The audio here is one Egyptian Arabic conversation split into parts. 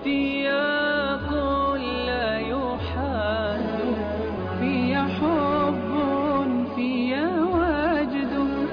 واشتياق لا يحاد في حب في وجد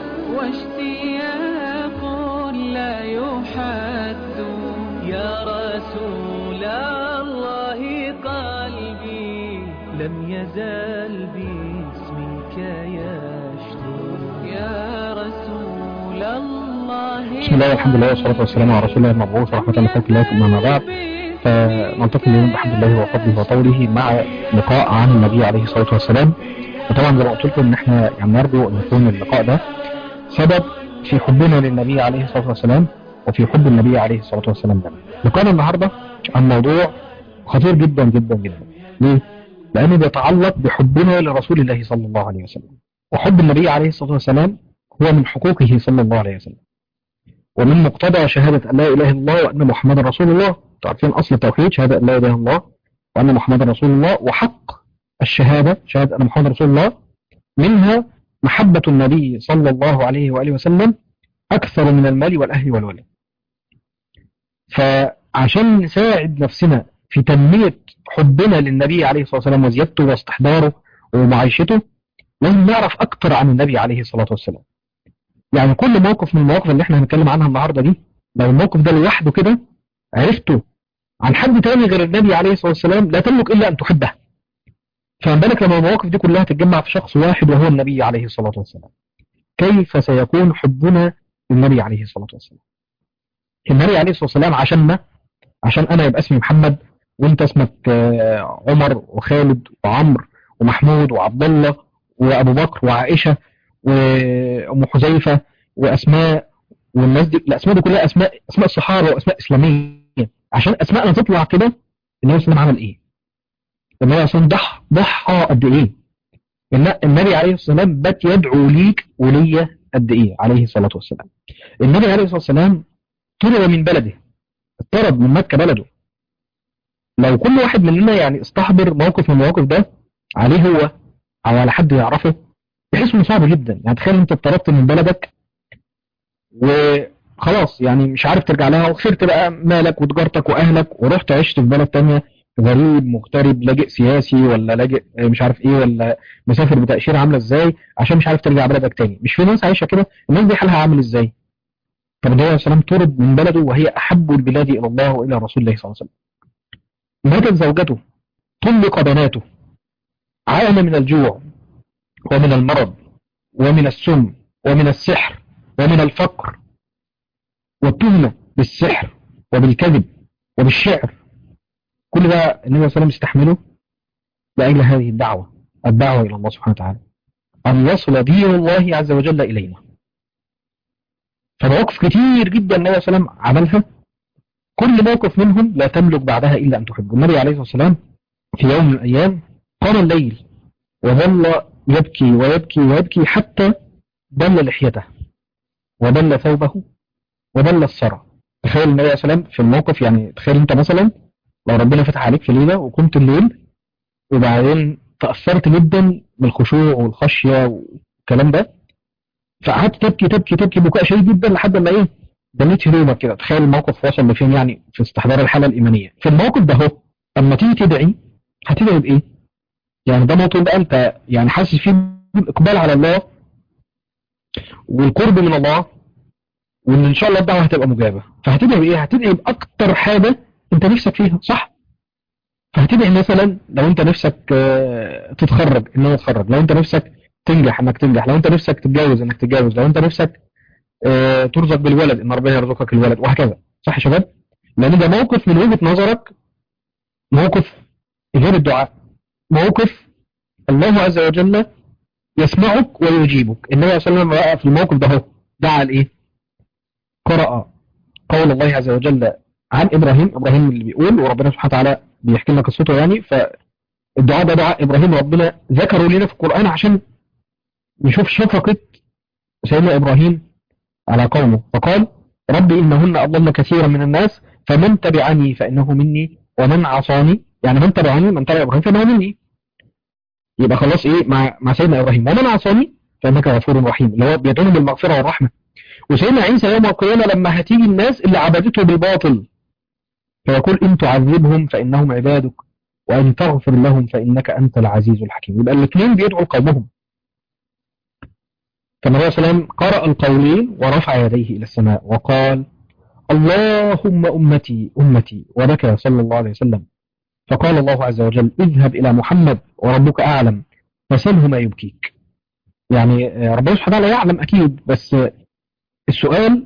واشتياق لا يحد يا رسول الله قلبي لم يزل باسمك يشدو يا رسول الله بسم الله والحمد لله والصلاة والسلام على رسول الله المبعوث رحمة الله لخلق الله ثم أما بعد فنلتقي اليوم بحمد الله وفضله وطوله مع لقاء عن النبي عليه الصلاة والسلام وطبعا زي ما قلت لكم ان احنا يعني نرجو ان يكون اللقاء ده سبب في حبنا للنبي عليه الصلاة والسلام وفي حب النبي عليه الصلاة والسلام لنا لقاءنا النهاردة عن موضوع خطير جدا جدا جدا ليه؟ لأنه بيتعلق بحبنا لرسول الله صلى الله عليه وسلم وحب النبي عليه الصلاة والسلام هو من حقوقه صلى الله عليه وسلم ومن مقتضى شهادة أن لا إله إلا الله وأن محمد رسول الله تعرفين أصل التوحيد شهادة أن لا إله إلا الله وأن محمد رسول الله وحق الشهادة شهادة أن محمد رسول الله منها محبة النبي صلى الله عليه وآله وسلم أكثر من المال والأهل والولد فعشان نساعد نفسنا في تنمية حبنا للنبي عليه الصلاة والسلام وزيادته واستحضاره ومعيشته لازم نعرف أكثر عن النبي عليه الصلاة والسلام يعني كل موقف من المواقف اللي احنا هنتكلم عنها النهاردة دي لو الموقف ده لوحده كده عرفته عن حد تاني غير النبي عليه الصلاة والسلام لا تملك إلا أن تحبه فما بالك لما المواقف دي كلها تتجمع في شخص واحد وهو النبي عليه الصلاة والسلام كيف سيكون حبنا للنبي عليه الصلاة والسلام النبي عليه الصلاة والسلام عشاننا عشان أنا يبقى اسمي محمد وانت اسمك آه، عمر وخالد وعمر ومحمود وعبد الله وأبو بكر وعائشة وأم حذيفة وأسماء والناس دي الأسماء دي كلها أسماء أسماء الصحابة وأسماء إسلامية عشان أسماءنا تطلع كده النبي صلى الله عليه وسلم عمل إيه؟ النبي عليه الصلاة والسلام ضحى ضحى قد إيه؟ الن- النبي عليه الصلاة والسلام بات يدعو ليك وليا قد إيه عليه الصلاة والسلام النبي عليه الصلاة والسلام طرد من بلده اطرد من مكة بلده لو كل واحد مننا يعني استحضر موقف من المواقف ده عليه هو أو على حد يعرفه بحيث انه صعب جدا يعني تخيل انت اتطردت من بلدك وخلاص يعني مش عارف ترجع لها وخسرت بقى مالك وتجارتك واهلك ورحت عشت في بلد تانية غريب مغترب لاجئ سياسي ولا لاجئ مش عارف ايه ولا مسافر بتأشيرة عاملة ازاي عشان مش عارف ترجع بلدك تاني مش في ناس عايشة كده الناس دي حالها عامل ازاي طب النبي عليه الصلاة والسلام طرد من بلده وهي احب البلاد الى الله والى رسول الله صلى الله عليه وسلم ماتت زوجته طلق بناته عانى من الجوع ومن المرض ومن السم ومن السحر ومن الفقر والتهمة بالسحر وبالكذب وبالشعر كل ده النبي صلى الله عليه وسلم استحمله لأجل هذه الدعوة الدعوة إلى الله سبحانه وتعالى أن يصل دين الله عز وجل إلينا فمواقف كتير جدا النبي صلى الله عليه وسلم عملها كل موقف منهم لا تملك بعدها إلا أن تحبه النبي عليه الصلاة والسلام في يوم من الأيام قام الليل وظل يبكي ويبكي ويبكي حتى بل لحيته وبل ثوبه وبل الثرى تخيل النبي عليه الصلاة والسلام في الموقف يعني تخيل انت مثلا لو ربنا فتح عليك في ليلة وقمت الليل وبعدين تأثرت جدا بالخشوع والخشية والكلام ده فقعدت تبكي تبكي تبكي بكاء شديد جدا لحد ما ايه دنيت هدومك كده تخيل الموقف وصل لفين يعني في استحضار الحالة الإيمانية في الموقف ده اهو اما تيجي تدعي هتدعي بإيه؟ يعني ده موطن بقى انت يعني حاسس فيه بالاقبال على الله والقرب من الله وان ان شاء الله الدعوه هتبقى مجابه فهتدعي بايه هتدعي باكتر حاجه انت نفسك فيها صح فهتدعي مثلا لو انت نفسك آه، تتخرج ان انا اتخرج لو انت نفسك تنجح انك تنجح لو انت نفسك تتجوز انك تتجوز لو انت نفسك آه، ترزق بالولد ان ربنا يرزقك الولد وهكذا صح يا شباب لان ده موقف من وجهه نظرك موقف غير الدعاء موقف الله عز وجل يسمعك ويجيبك النبي صلى الله عليه وسلم رأى في الموقف ده هو دعا لإيه قرأ قول الله عز وجل عن إبراهيم إبراهيم اللي بيقول وربنا سبحانه وتعالى بيحكي لنا قصته يعني فالدعاء ده دعاء إبراهيم ربنا ذكره لنا في القرآن عشان نشوف شفقة سيدنا إبراهيم على قومه فقال ربي إنهن أضلن كثيرا من الناس فمن تبعني فإنه مني ومن عصاني يعني من تبعني من تبع إبراهيم فإنه مني يبقى خلاص إيه مع مع سيدنا إبراهيم ومن عصاني فإنك غفور رحيم اللي هو بيدعوهم بالمغفرة والرحمة وسيدنا عيسى يوم القيامة لما هتيجي الناس اللي عبدته بالباطل فيقول إن تعذبهم فإنهم عبادك وإن تغفر لهم فإنك أنت العزيز الحكيم يبقى الاثنين بيدعوا قومهم فالنبي صلى الله عليه وسلم قرأ القولين ورفع يديه إلى السماء وقال اللهم أمتي أمتي وبكى صلى الله عليه وسلم فقال الله عز وجل اذهب إلى محمد وربك أعلم فسله ما يبكيك يعني ربنا سبحانه وتعالى يعلم أكيد بس السؤال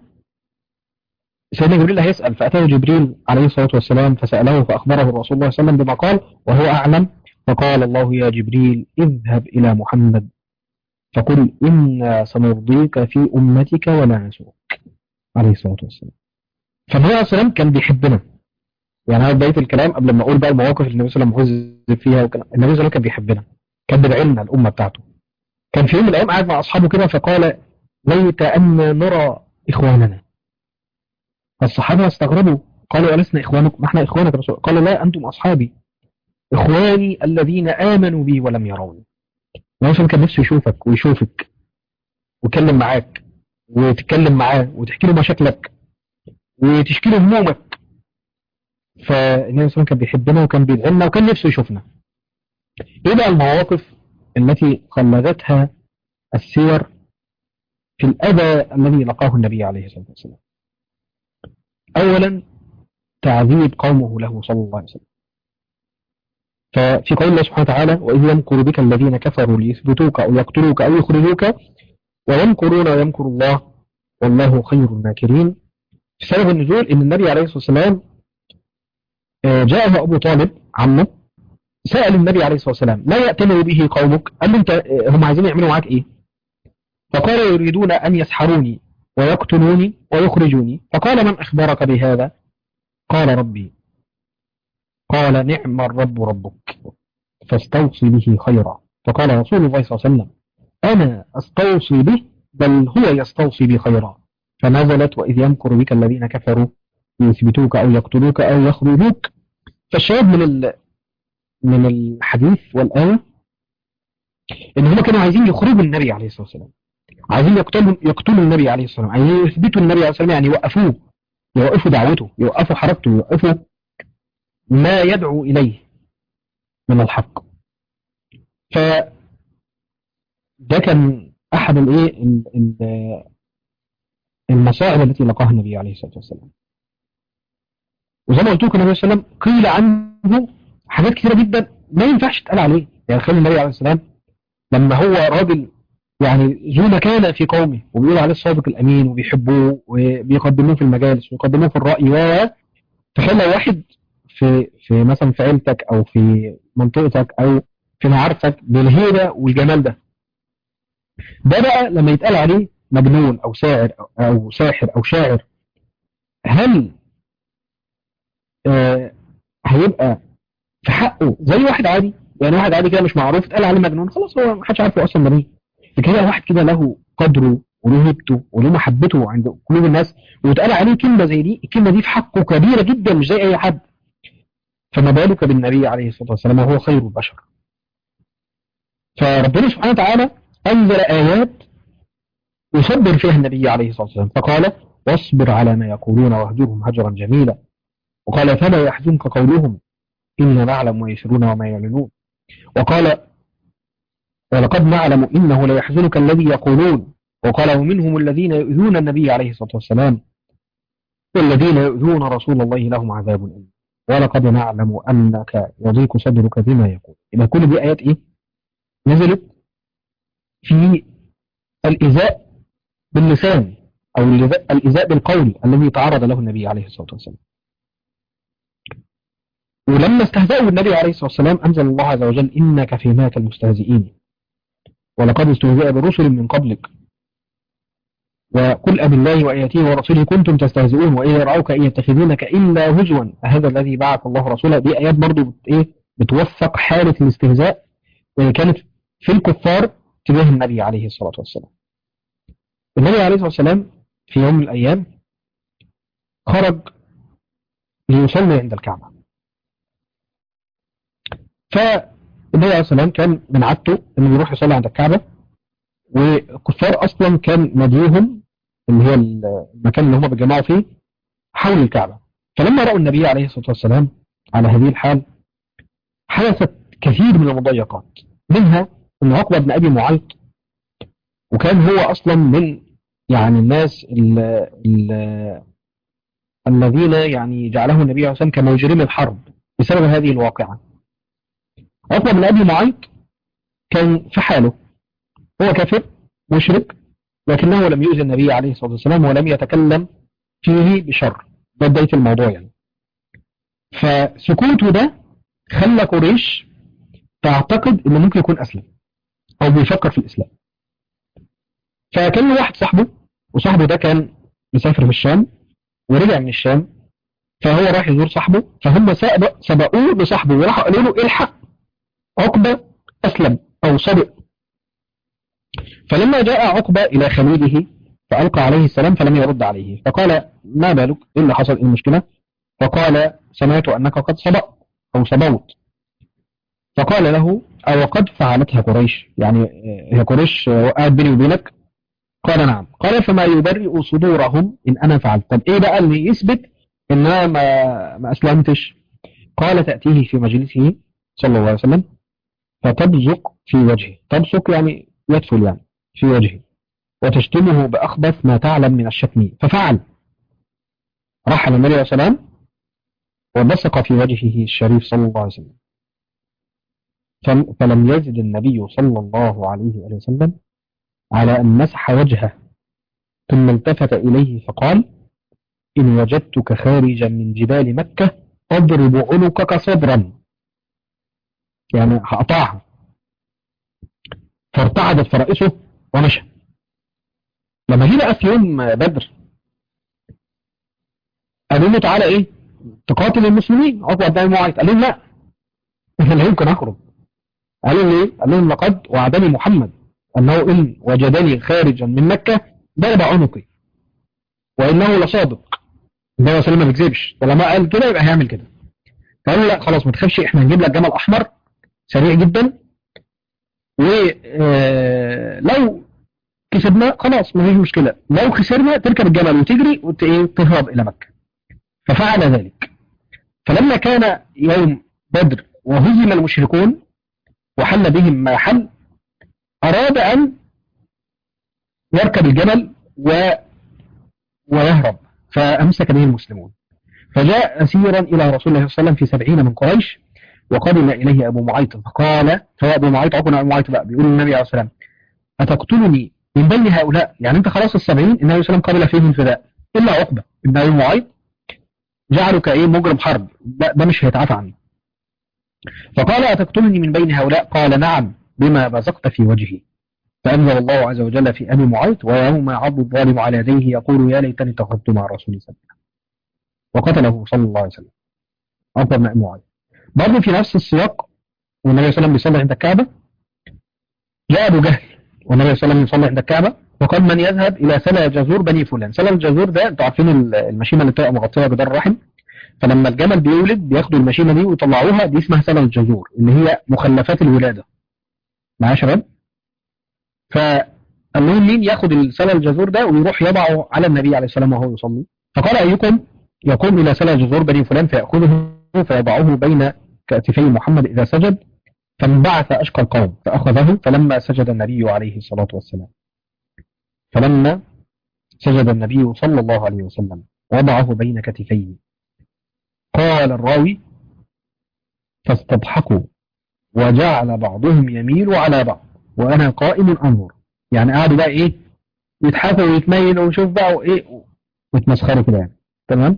سيدنا جبريل هيسأل فأتاه جبريل عليه الصلاة والسلام فسأله فأخبره الرسول صلى الله عليه وسلم بما قال وهو أعلم فقال الله يا جبريل اذهب إلى محمد فقل إنا سنرضيك في أمتك ولا نسوك عليه الصلاة والسلام فالنبي عليه الصلاة والسلام كان بيحبنا يعني هذا بداية الكلام قبل ما أقول بقى المواقف اللي النبي صلى الله عليه وسلم عذب فيها وكلام النبي صلى الله عليه وسلم كان بيحبنا كان بيدعي لنا الأمة بتاعته كان في يوم من الأيام قاعد مع أصحابه كده فقال ليت أن نرى إخواننا فالصحابة استغربوا قالوا ألسنا إخوانكم ما احنا إخوانك يا رسول قال لا أنتم أصحابي إخواني الذين آمنوا بي ولم يروني النبي كان نفسه يشوفك ويشوفك ويتكلم معاك وتتكلم معاه وتحكي له مشاكلك وتشكي له همومك فالنبي صلى كان بيحبنا وكان بيدعي لنا وكان نفسه يشوفنا ايه بقى المواقف التي خلدتها السير في الأذى الذي لقاه النبي عليه الصلاة والسلام أولا تعذيب قومه له صلى الله عليه وسلم ففي قول الله سبحانه وتعالى وإذ يمكر بك الذين كفروا ليثبتوك أو يقتلوك أو يخرجوك ويمكرون ويمكر الله والله خير الماكرين سبب النزول ان النبي عليه الصلاة والسلام جاءه ابو طالب عمه سأل النبي عليه الصلاة والسلام ما يأتمر به قومك قال له انت هم عايزين يعملوا معاك ايه فقال يريدون ان يسحروني ويقتلوني ويخرجوني فقال من اخبرك بهذا قال ربي قال نعم الرب ربك فاستوصي به خيرا فقال رسول الله صلى الله عليه وسلم انا استوصي به بل هو يستوصي بي خيرا فنزلت وإذ يمكر بك الذين كفروا ليثبتوك أو يقتلوك أو يخرجوك فالشاهد من ال... من الحديث والآية إن هم كانوا عايزين يخرجوا النبي عليه الصلاة والسلام عايزين يقتلوا يقتلوا النبي عليه الصلاة والسلام عايزين يثبتوا النبي عليه الصلاة والسلام يعني يوقفوه يوقفوا دعوته يوقفوا حركته يوقفوا ما يدعو إليه من الحق ف ده كان أحد الإيه المصائب التي لقاها النبي عليه الصلاة والسلام وزي ما قلت لكم النبي صلى الله عليه وسلم قيل عنه حاجات كثيرة جدا ما ينفعش تقال عليه يعني خلي النبي عليه السلام لما هو راجل يعني ذو مكانة في قومه وبيقول عليه الصادق الأمين وبيحبوه وبيقدموه في المجالس ويقدموه في الرأي و تخيل لو واحد في في مثلا في عيلتك أو في منطقتك أو في معارفك بالهيبة والجمال ده ده بقى لما يتقال عليه مجنون أو ساعر أو ساحر أو شاعر هل آه هيبقى في حقه زي واحد عادي يعني واحد عادي كده مش معروف اتقال عليه مجنون خلاص هو محدش عارفه اصلا ده مين لكن هو واحد كده له قدره وله هيبته وله محبته عند قلوب الناس واتقال عليه كلمه زي دي الكلمه دي في حقه كبيره جدا مش زي اي حد فما بالك بالنبي عليه الصلاه والسلام وهو خير البشر فربنا سبحانه وتعالى انزل ايات يصبر فيها النبي عليه الصلاه والسلام فقال واصبر على ما يقولون واهجرهم هجرا جميلا وقال فلا يحزنك قولهم إنا نعلم ما يسرون وما يعلنون وقال ولقد نعلم إنه ليحزنك الذي يقولون وقال ومنهم الذين يؤذون النبي عليه الصلاة والسلام والذين يؤذون رسول الله لهم عذاب أليم ولقد نعلم أنك يضيق صدرك بما يقول إذا كل دي آيات إيه نزلت في الإزاء باللسان أو الإزاء بالقول الذي تعرض له النبي عليه الصلاة والسلام ولما استهزأوا بالنبي عليه الصلاة والسلام أنزل الله عز وجل إنك في ماك المستهزئين ولقد استهزئ برسل من قبلك وقل أب الله وآياته ورسوله كنتم تستهزئون وإذا رأوك إن يتخذونك إلا هزوا هذا الذي بعث الله رسوله دي آيات برضو بت إيه بتوثق حالة الاستهزاء اللي كانت في الكفار تجاه النبي عليه الصلاة والسلام النبي عليه الصلاة والسلام في يوم من الأيام خرج ليصلي عند الكعبة فالنبي عليه الصلاة والسلام كان من عادته انه يروح يصلي عند الكعبة والكفار اصلا كان ناديهم اللي هي المكان اللي هم بيتجمعوا فيه حول الكعبة فلما رأوا النبي عليه الصلاة والسلام على هذه الحال حدثت كثير من المضايقات منها أن عقبة بن أبي معيط وكان هو أصلا من يعني الناس ال ال الذين يعني جعله النبي عليه الصلاة والسلام كمجرم الحرب بسبب هذه الواقعة عقبة بن أبي معيط كان في حاله هو كافر مشرك لكنه لم يؤذي النبي عليه الصلاة والسلام ولم يتكلم فيه بشر ده بداية الموضوع يعني فسكوته ده خلى قريش تعتقد انه ممكن يكون اسلم او بيفكر في الاسلام فكان له واحد صاحبه وصاحبه ده كان مسافر في الشام ورجع من الشام فهو راح يزور صاحبه فهم سبق سبقوه لصاحبه وراحوا قالوا له الحق عقبة اسلم او صدق فلما جاء عقبة الى خليله فألقى عليه السلام فلم يرد عليه فقال ما بالك إيه اللي حصل إيه المشكلة فقال سمعت أنك قد صبأت أو صبوت فقال له أو قد فعلتها قريش يعني هي قريش وقعت بيني وبينك قال نعم قال فما يبرئ صدورهم إن أنا فعلت طب إيه بقى اللي يثبت إن أنا ما, ما أسلمتش قال تأتيه في مجلسه صلى الله عليه وسلم فتبزق في وجهه تبصق يعني يدفل يعني في وجهه وتشتمه بأخبث ما تعلم من الشتم ففعل رحل النبي عليه السلام وبصق في وجهه الشريف صلى الله عليه وسلم فلم يزد النبي صلى الله عليه وسلم على أن مسح وجهه ثم التفت إليه فقال إن وجدتك خارجا من جبال مكة أضرب عنقك صدرا يعني هقطعها فارتعدت فرائسه ومشى لما جه بقى في يوم بدر قالوا له تعالى ايه تقاتل المسلمين عقبه بن معيط قال لهم لا انا لا يمكن اخرج قالوا له ايه قال لهم لقد وعدني محمد انه ان وجدني خارجا من مكه ضرب عنقي وانه لصادق النبي صلى الله عليه وسلم ما بيكذبش طالما قال كده يبقى هيعمل كده فقالوا لا خلاص ما تخافش احنا هنجيب لك جمل احمر سريع جدا ولو كسبنا خلاص ما فيش مشكلة لو خسرنا تركب الجمل وتجري وتهرب إلى مكة ففعل ذلك فلما كان يوم بدر وهزم المشركون وحل بهم ما حل أراد أن يركب الجمل و... ويهرب فأمسك به المسلمون فجاء أسيرا إلى رسول الله صلى الله عليه وسلم في سبعين من قريش وقدم إليه أبو معيط فقال فهو أبو معيط عقنا أبو معيط بقى بيقول النبي عليه الصلاة والسلام أتقتلني من بين هؤلاء يعني انت خلاص السبعين النبي صلى الله عليه وسلم قبل فيهم الفداء الا عقبه ابن ابي معيط جعله كايه مجرم حرب ده, ده مش هيتعافى عنه فقال اتقتلني من بين هؤلاء قال نعم بما بزقت في وجهي فانزل الله عز وجل في ابي معيط ويوم يعض الظالم على يديه يقول يا ليتني اتخذت مع الرسول صلى الله عليه وسلم وقتله صلى الله عليه وسلم عقبه بن ابي معيط برضه في نفس السياق والنبي صلى الله عليه وسلم بيصلي عند الكعبه جاء ابو جهل والنبي صلى الله عليه وسلم يصلي عند الكعبة وقال من يذهب إلى سلا جزور بني فلان سلا الجزور ده انتوا عارفين المشيمة اللي بتبقى مغطية جدار الرحم فلما الجمل بيولد بياخدوا المشيمة دي ويطلعوها دي اسمها سلا الجزور اللي هي مخلفات الولادة معايا يا شباب فقال لهم مين ياخد السلا الجزور ده ويروح يضعه على النبي عليه السلام وهو يصلي فقال أيكم يقوم إلى سلا جزور بني فلان فيأخذه فيضعه بين كتفي محمد إذا سجد فانبعث أشقى القوم فأخذه فلما سجد النبي عليه الصلاة والسلام فلما سجد النبي صلى الله عليه وسلم وضعه بين كتفيه قال الراوي فاستضحكوا وجعل بعضهم يميل على بعض وأنا قائم أنظر يعني قعدوا بقى إيه يضحكوا ويتميلوا ويشوف بقى وإيه ويتمسخروا كده يعني تمام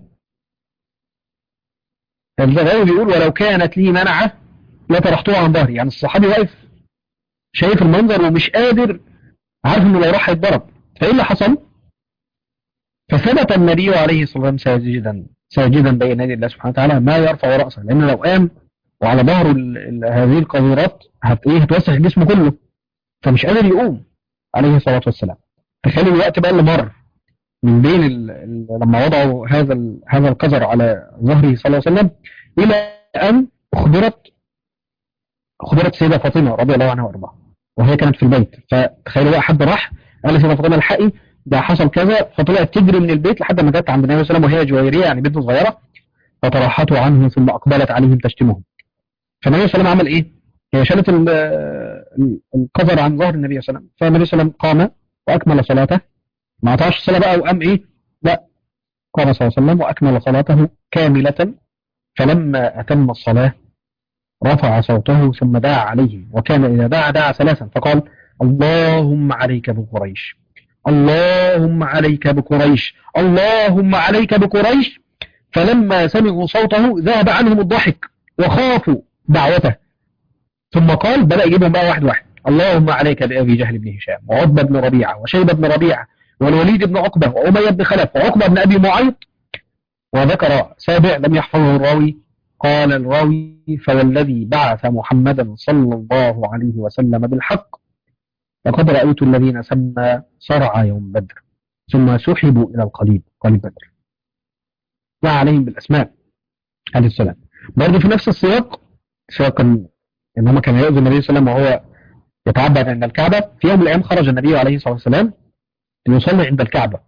الزغاوي بيقول ولو كانت لي منعه لطرحتوه عن ظهري يعني الصحابي واقف شايف المنظر ومش قادر عارف انه لو راح هيتضرب فايه اللي حصل فثبت النبي عليه الصلاه والسلام ساجدا ساجدا بين يدي الله سبحانه وتعالى ما يرفع راسه لان لو قام وعلى ظهره هذه القذورات هت ايه هتوسخ جسمه كله فمش قادر يقوم عليه الصلاه والسلام تخيل الوقت بقى اللي مر من بين ال ال لما وضعوا هذا ال هذا القذر على ظهره صلى الله عليه وسلم الى ان اخبرت خبرت السيدة فاطمة رضي الله عنها وارضاها وهي كانت في البيت فتخيلوا بقى حد راح قال لسيدة فاطمة الحقي ده حصل كذا فطلعت تجري من البيت لحد ما جت عند النبي صلى الله عليه وسلم وهي جويرية يعني بنت صغيرة فترحتوا عنه ثم أقبلت عليهم تشتمهم فالنبي صلى الله عليه وسلم عمل إيه؟ هي شالت ال- ال- القذر عن ظهر النبي صلى الله عليه وسلم فالنبي صلى الله عليه وسلم قام وأكمل صلاته ما قطعش الصلاة بقى وقام إيه؟ لا قام صلى الله عليه وسلم وأكمل صلاته كاملة فلما أتم الصلاة رفع صوته ثم دعا عليهم وكان إذا دعا دعا ثلاثا فقال اللهم عليك بقريش اللهم عليك بقريش اللهم عليك بقريش فلما سمعوا صوته ذهب عنهم الضحك وخافوا دعوته ثم قال بدأ يجيبهم بقى واحد واحد اللهم عليك بأبي جهل بن هشام وعتبة بن ربيعة وشيبة بن ربيعة والوليد بن عقبة وأمية بن خلف وعقبة بن أبي معيط وذكر سابع لم يحفظه الراوي قال الراوي فوالذي بعث محمدا صلى الله عليه وسلم بالحق لقد رأيت الذين سمى صرع يوم بدر ثم سحبوا إلى القليب قليب بدر دعا عليهم بالأسماء عليه السلام برضه في نفس السياق سياق ال- ان هم كانوا يؤذوا النبي صلى الله عليه وسلم وهو يتعبد عند الكعبة في يوم من الأيام خرج النبي عليه الصلاة والسلام ليصلي عند الكعبة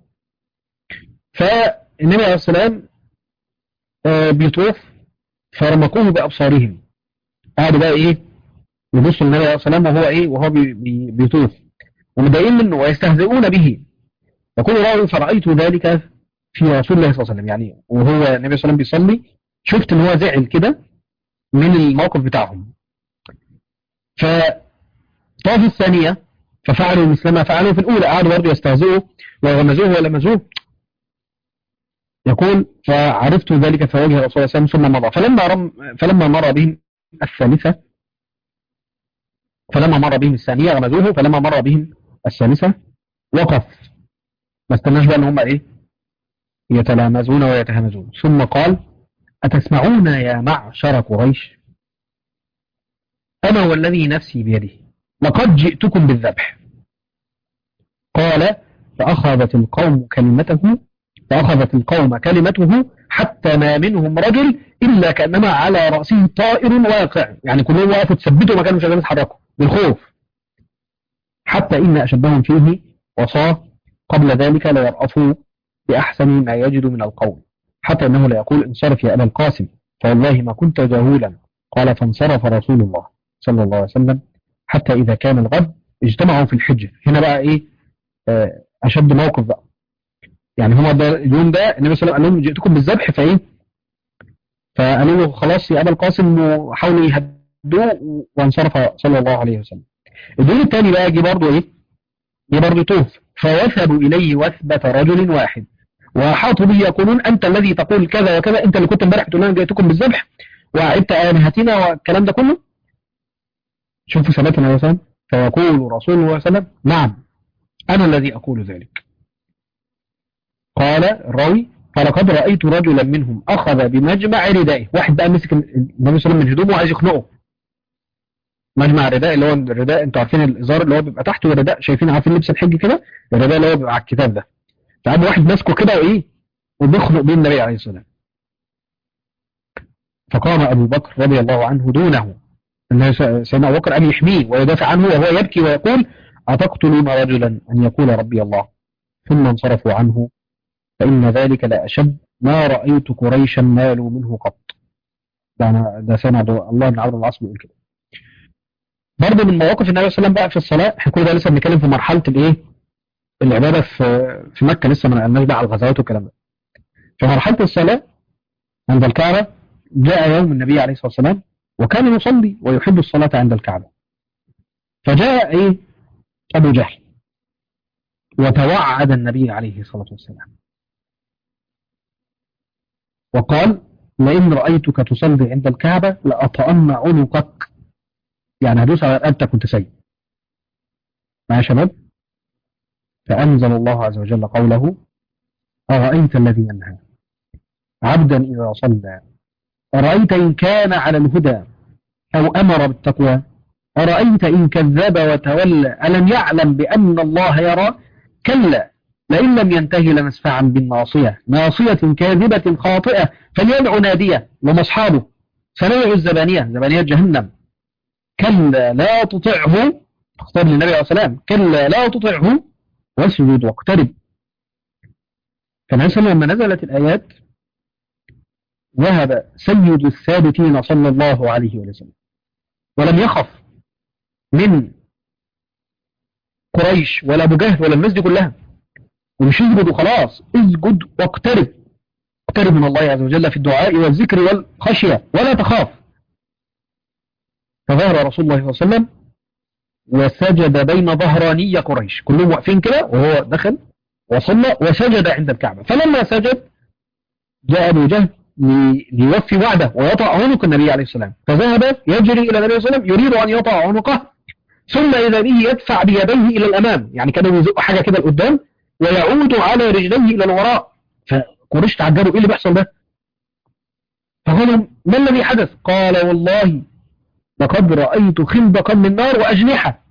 فالنبي عليه الصلاة والسلام آه، بيطوف فرمقوه بأبصارهم قعدوا بقى إيه يبصوا للنبي عليه الصلاة والسلام وهو إيه وهو بي بي بيطوف ومتضايقين منه ويستهزئون به يقول راوي فرأيت ذلك في رسول الله صلى الله عليه وسلم يعني وهو النبي صلى الله عليه وسلم بيصلي شفت ان هو زعل كده من الموقف بتاعهم فطاف الثانية ففعلوا مثل ما فعلوا في الأولى قعدوا برضه يستهزئوا وغمزوه ولمزوه يقول فعرفت ذلك في وجه رسول الله صلى الله عليه وسلم ثم مضى فلما رم فلما مر بهم الثالثة فلما مر بهم الثانية غمزوه فلما مر بهم الثالثة وقف ما استناش بقى ان هم ايه يتلامزون ويتهمزون ثم قال أتسمعون يا معشر قريش أنا والذي نفسي بيده لقد جئتكم بالذبح قال فأخذت القوم كلمته فأخذت القوم كلمته حتى ما منهم رجل إلا كأنما على رأسه طائر واقع يعني كلهم وقفوا تثبتوا ما كانوا مش قادرين يتحركوا بالخوف حتى إن أشدهم فيه وصاه قبل ذلك ليرأفوا بأحسن ما يجد من القول حتى أنه لا يقول انصرف يا أبا القاسم فوالله ما كنت جهولا قال فانصرف رسول الله صلى الله عليه وسلم حتى إذا كان الغد اجتمعوا في الحجر هنا بقى إيه آه، أشد موقف بقى يعني هما ده اليوم ده النبي صلى الله عليه وسلم قال لهم جئتكم بالذبح فإيه فقالوا له خلاص يا أبا القاسم وحاولوا يهدوه وانصرف صلى الله عليه وسلم الدين الثاني بقى جه برضه إيه جه برضه طوف فوثبوا إليه وثبة رجل واحد وحاطوا به يقولون أنت الذي تقول كذا وكذا أنت اللي كنت امبارح تقول لنا جئتكم بالذبح وعدت آلهتنا والكلام ده كله شوفوا ثبات النبي صلى الله عليه وسلم فيقول رسول الله صلى الله عليه وسلم نعم أنا الذي أقول ذلك قال الراوي فلقد رأيت رجلا منهم أخذ بمجمع ردائه واحد بقى مسك النبي صلى الله عليه وسلم من هدومه وعايز يخنقه مجمع الرداء اللي هو الرداء انتوا عارفين الازار اللي هو بيبقى تحته الرداء شايفين عارفين لبس الحج كده الرداء اللي هو بيبقى على الكتاب ده فقام واحد ماسكه كده وايه وبيخنق بيه النبي عليه الصلاه والسلام فقام ابو بكر رضي الله عنه دونه النبي سيدنا ابو بكر قام يحميه ويدافع عنه وهو يبكي ويقول أتقتلون رجلا أن يقول ربي الله ثم انصرفوا عنه فإن ذلك لأشد ما رأيت قريشا نالوا منه قط ده, أنا ده سنة الله بن عمرو العاص بيقول كده برضه من مواقف النبي صلى الله عليه وسلم بقى في الصلاة احنا كل ده لسه بنتكلم في مرحلة الايه العبادة في في مكة لسه ما نقلناش بقى على الغزوات والكلام ده في مرحلة الصلاة عند الكعبة جاء يوم النبي عليه الصلاة والسلام وكان يصلي ويحب الصلاة عند الكعبة فجاء ايه أبو جهل وتوعد النبي عليه الصلاة والسلام وقال لئن رأيتك تصلي عند الكعبة لأطأن عنقك يعني هدوس على رقبتك وانت سيد معايا يا شباب فأنزل الله عز وجل قوله أرأيت الذي ينهى عبدا إذا صلى أرأيت إن كان على الهدى أو أمر بالتقوى أرأيت إن كذب وتولى ألم يعلم بأن الله يرى كلا لئن لم ينتهي لنسفعا بالناصية ناصية كاذبة خاطئة فليدع نادية وما أصحابه سنوع الزبانية زبانية جهنم كلا لا تطعه اختار للنبي عليه الصلاة والسلام كلا لا تطعه واسجد واقترب فالنبي صلى الله عليه وسلم لما نزلت الآيات ذهب سيد الثابتين صلى الله عليه وسلم ولم يخف من قريش ولا ابو جهل ولا الناس دي كلها ومش يسجد وخلاص اسجد واقترب اقترب من الله عز وجل في الدعاء والذكر والخشية ولا تخاف فظهر رسول الله صلى الله عليه وسلم وسجد بين ظهراني قريش كلهم واقفين كده وهو دخل وصلى وسجد عند الكعبة فلما سجد جاء ابو جهل ليوفي وعده ويطع عنق النبي عليه السلام فذهب يجري الى النبي صلى الله عليه وسلم يريد ان يطع عنقه ثم اذا به يدفع بيديه الى الامام يعني كانوا يزق حاجه كده لقدام ويعود على رجليه الى الوراء فقريش تعجبوا ايه اللي بيحصل ده فقالوا ما الذي حدث قال والله لقد رايت خندقا من نار واجنحه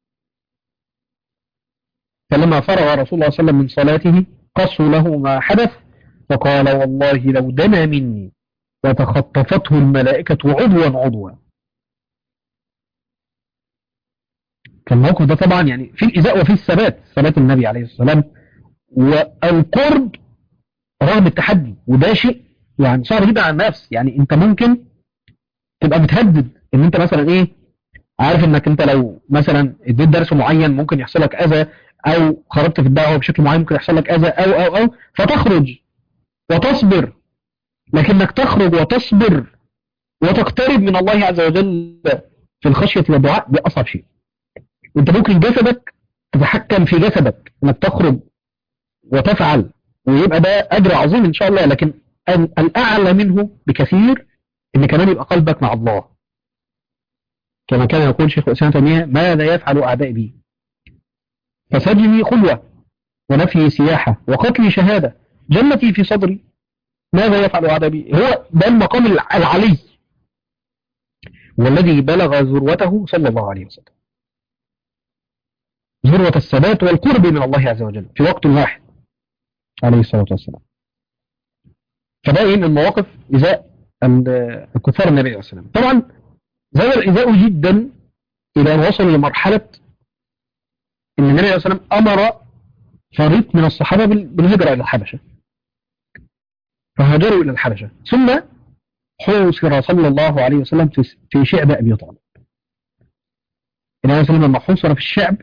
فلما فرغ رسول الله صلى الله عليه وسلم من صلاته قصوا له ما حدث فقال والله لو دنا مني لتخطفته الملائكة عضوا عضوا فالموقف ده طبعا يعني في الإزاء وفي الثبات ثبات النبي عليه الصلاة والسلام والقرب رغم التحدي وده شيء يعني صعب جدا على النفس يعني انت ممكن تبقى متهدد ان انت مثلا ايه عارف انك انت لو مثلا اديت درس معين ممكن يحصل لك اذى او خرجت في الدعوه بشكل معين ممكن يحصل لك اذى او او او فتخرج وتصبر لكنك تخرج وتصبر وتقترب من الله عز وجل في الخشية والدعاء دي أصعب شيء انت ممكن جسدك تتحكم في جسدك انك تخرج وتفعل ويبقى ده أجر عظيم إن شاء الله لكن الأعلى منه بكثير إن كمان يبقى قلبك مع الله كما كان يقول شيخ الإسلام تيمية ماذا يفعل أعدائي بي فسجني خلوة ونفي سياحة وقتلي شهادة جنتي في صدري ماذا يفعل أعدائي هو ده المقام العلي والذي بلغ ذروته صلى الله عليه وسلم ذروة الثبات والقرب من الله عز وجل في وقت واحد عليه الصلاة والسلام فده ايه من المواقف إزاء الكفار النبي عليه الصلاة والسلام طبعا زاد الإزاء جدا إلى أن وصل لمرحلة أن النبي عليه الصلاة والسلام أمر فريق من الصحابة بالهجرة إلى الحبشة فهاجروا إلى الحبشة ثم حوصر صلى الله عليه وسلم في شعب أبي طالب النبي عليه الصلاة والسلام لما حوصر في الشعب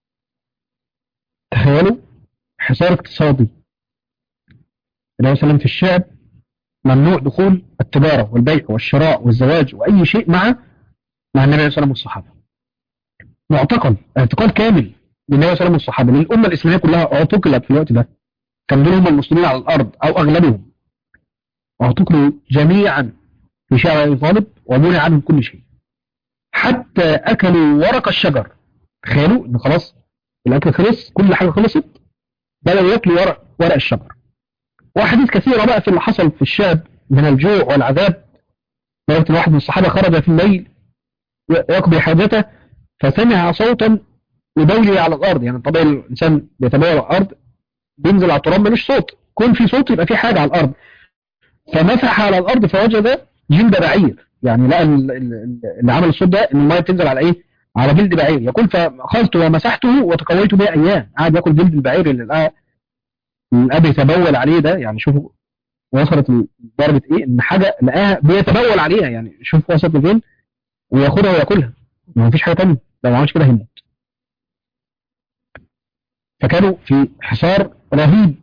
تخيلوا حصار اقتصادي النبي عليه الصلاة والسلام في الشعب ممنوع دخول التجارة والبيع والشراء والزواج وأي شيء مع مع النبي عليه الصلاة والسلام والصحابة معتقل اعتقال كامل للنبي عليه الصلاة والسلام والصحابة للأمة الإسلامية كلها اعتقلت في الوقت ده كان دول هم المسلمين على الأرض أو أغلبهم اعتقلوا جميعا في شعب أبي طالب ومنع عنهم كل شيء حتى أكلوا ورق الشجر تخيلوا إن خلاص الأكل خلص كل حاجة خلصت بدأوا يأكلوا ورق ورق الشجر وأحاديث كثيرة بقى في اللي حصل في الشعب من الجوع والعذاب لدرجة واحد من الصحابة خرج في الليل يقضي حاجته فسمع صوتا يبولي على الأرض يعني طبيعي الإنسان بيتبول على الأرض بينزل على التراب ملوش صوت كون في صوت يبقى في حاجة على الأرض فمسح على الأرض فوجد جلد بعير يعني لقى اللي عمل الصوت ده ان الميه بتنزل على ايه على جلد بعير يقول فاخذت ومسحته وتقويت به ايام قعد ياكل جلد البعير اللي لقاه الاب يتبول عليه ده يعني شوفوا وصلت لدرجه ايه ان حاجه لقاها بيتبول عليها يعني شوف وصلت لفين وياخدها وياكلها ما فيش حاجه ثانيه لو ما عملش كده هيموت فكانوا في حصار رهيب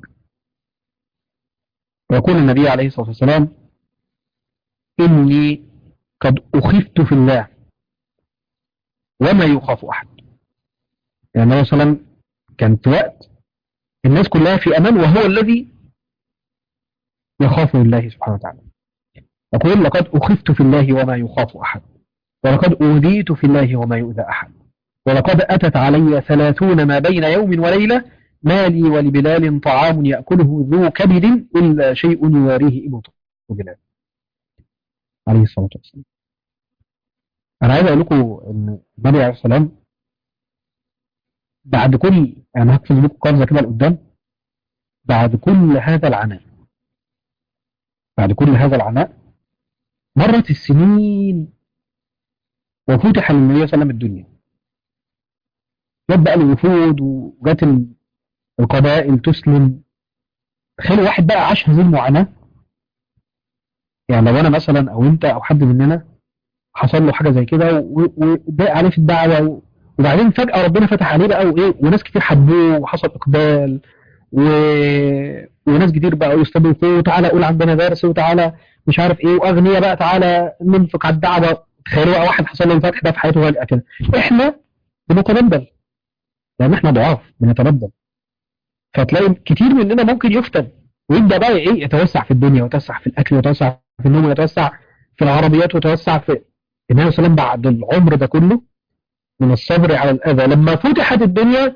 ويقول النبي عليه الصلاه والسلام إني قد أخفت في الله وما يخاف أحد يعني النبي صلى الله عليه وسلم كان في وقت الناس كلها في أمان وهو الذي يخاف الله سبحانه وتعالى يقول لقد أخفت في الله وما يخاف أحد ولقد أوديت في الله وما يؤذى أحد ولقد أتت علي ثلاثون ما بين يوم وليلة ما لي ولبلال طعام يأكله ذو كبد إلا شيء يواريه إبط بلال عليه الصلاة والسلام أنا عايز أقول لكم إن النبي عليه السلام بعد كل يعني هكفز لكم قفزة كده لقدام بعد كل هذا العناء بعد كل هذا العناء مرت السنين وفتح للنبي صلى الله عليه وسلم الدنيا جت بقى الوفود وجت القبائل تسلم تخيلوا واحد بقى عاش هذه المعاناة يعني لو انا مثلا او انت او حد مننا حصل له حاجه زي كده و- وضاق عليه في الدعوه و- وبعدين فجاه ربنا فتح عليه بقى وايه وناس كتير حبوه وحصل اقبال و... وناس كتير بقى يستضيفوه وتعالى قول عندنا درس وتعالى مش عارف ايه واغنياء بقى تعالى ننفق على الدعوه تخيلوا بقى واحد حصل له الفتح ده في حياته فجاه كده احنا بنتبدل لان احنا ضعاف بنتبدل فتلاقي كتير مننا ممكن يفتن ويبدا بقى ايه يتوسع في الدنيا ويتوسع في الاكل ويتوسع في النوم ويتوسع في العربيات ويتوسع في النبي صلى الله عليه وسلم بعد العمر ده كله من الصبر على الاذى لما فتحت الدنيا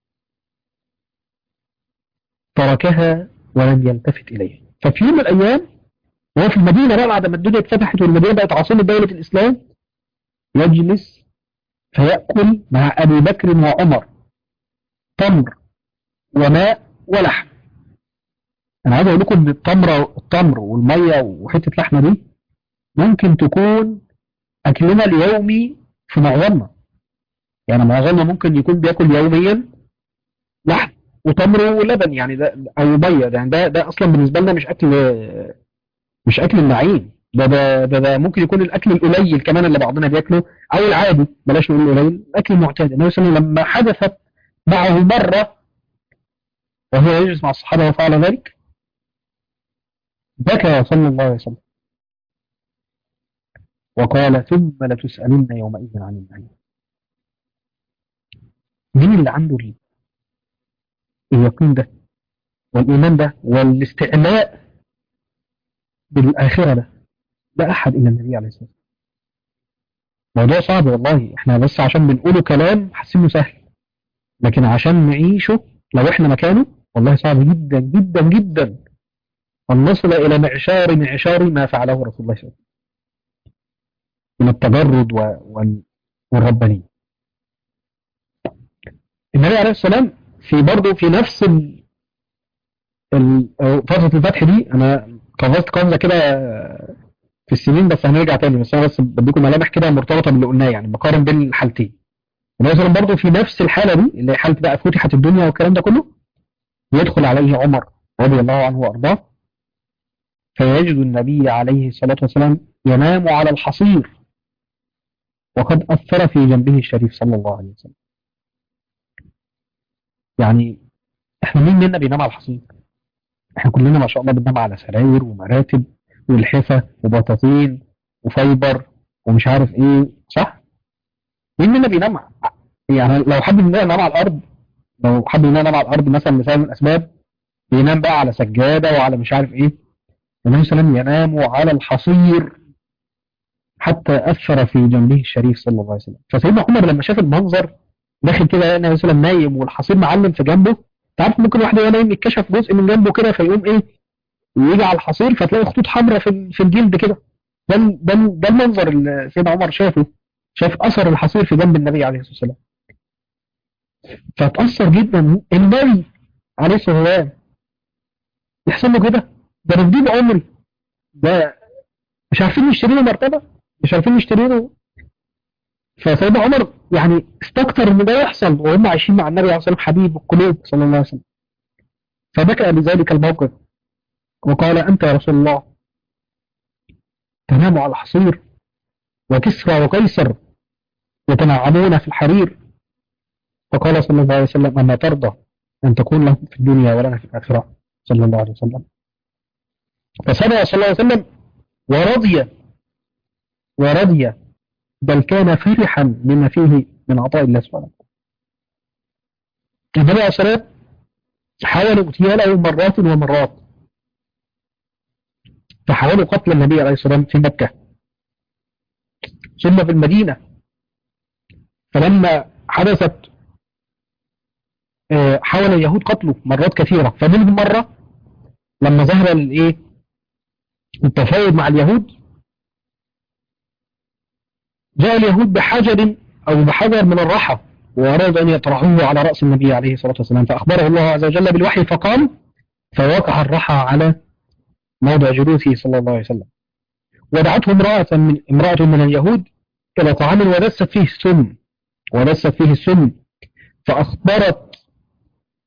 تركها ولم يلتفت اليها ففي يوم من الايام وهو في المدينه بقى بعد ما الدنيا اتفتحت والمدينه بقت عاصمه دوله الاسلام يجلس فيأكل مع أبي بكر وعمر تمر وماء ولحم أنا عايز أقول لكم إن التمر التمر والمية وحتة لحمة دي ممكن تكون أكلنا اليومي في معظمنا يعني معظمنا ممكن يكون بياكل يوميا لحم وتمر ولبن يعني ده أو مية يعني ده ده أصلا بالنسبة لنا مش أكل مش أكل النعيم ده ده ده, ده ممكن يكون الأكل القليل كمان اللي بعضنا بياكله أو العادي بلاش نقول القليل الأكل المعتاد النبي صلى الله عليه وسلم لما حدثت معه مرة وهو يجلس مع الصحابة وفعل ذلك بكى صلى الله عليه وسلم وقال ثم لتسألن يومئذ عن النعيم مين اللي عنده ال- اليقين ده والإيمان ده والاستعلاء بالآخرة ده لا أحد إلا النبي عليه الصلاة والسلام موضوع صعب والله احنا بس عشان بنقوله كلام حاسينه سهل لكن عشان نعيشه لو احنا مكانه والله صعب جدا جدا جدا أن نصل إلى معشار معشار ما فعله رسول الله صلى الله عليه وسلم من التجرد و- وال- والربانية النبي عليه السلام في برضه في نفس ال... ال... أو فترة الفتح دي أنا قفزت قفزة كده في السنين بس هنرجع تاني بس أنا بس بديكم ملامح كده مرتبطة باللي قلناه يعني بقارن بين الحالتين النبي صلى الله عليه وسلم برضه في نفس الحالة دي اللي هي حالة بقى فتحت الدنيا والكلام ده كله يدخل عليه عمر رضي الله عنه وأرضاه فيجد النبي عليه الصلاة والسلام ينام على الحصير وقد أثر في جنبه الشريف صلى الله عليه وسلم يعني احنا مين منا بينام على الحصير احنا كلنا ما شاء الله بننام على سراير ومراتب والحفة وبطاطين وفايبر ومش عارف ايه صح مين منا بينام ع- يعني لو حد مننا نام على الارض لو حد مننا نام على الارض مثلا لسبب من الاسباب بينام بقى على سجادة وعلى مش عارف ايه النبي صلى الله عليه وسلم ينام على الحصير حتى أثر في جنبه الشريف صلى الله عليه وسلم فسيدنا عمر لما شاف المنظر داخل كده لقى النبي صلى الله عليه وسلم نايم والحصير معلم في جنبه تعرف ممكن واحد وهو نايم يتكشف جزء من جنبه كده فيقوم ايه يجي على الحصير فتلاقي خطوط حمراء في في الجلد كده ده ال- ده ال- ده المنظر اللي سيدنا عمر شافه شاف اثر الحصير في جنب النبي عليه الصلاه والسلام فتاثر جدا النبي عليه الصلاه والسلام يحصل له كده ده انا في دين عمري ده مش عارفين نشتري له مرتبه مش عارفين نشتري له فسيدنا عمر يعني استكتر ان ده يحصل وهم عايشين مع النبي عليه الصلاه والسلام حبيب القلوب صلى الله عليه وسلم فبكى لذلك الموقف وقال انت يا رسول الله تنام على الحصير وكسرى وقيصر يتنعمون في الحرير فقال صلى الله عليه وسلم اما ترضى ان تكون لهم في الدنيا ولنا في الاخره صلى الله عليه وسلم فسمع صلى الله عليه وسلم ورضي ورضي بل كان فرحا بما فيه من عطاء الله سبحانه وتعالى. النبي عليه الصلاة والسلام حاول اغتياله مرات ومرات فحاولوا قتل النبي عليه الصلاة والسلام في مكة ثم في المدينة فلما حدثت آه، حاول اليهود قتله مرات كثيرة فمنهم مرة لما ظهر الايه التفاوض مع اليهود جاء اليهود بحجر أو بحجر من الرحى وأرادوا أن يطرحوه على رأس النبي عليه الصلاة والسلام فأخبره الله عز وجل بالوحي فقال فوقع الرحى على موضع جلوسه صلى الله عليه وسلم ودعته امرأة من امرأة من اليهود إلى طعام ودست فيه السم ودست فيه السم فأخبرت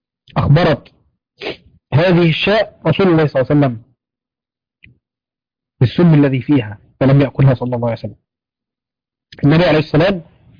أخبرت هذه الشاء رسول الله صلى الله عليه وسلم بالسم الذي فيها فلم يأكلها صلى الله عليه وسلم النبي عليه السلام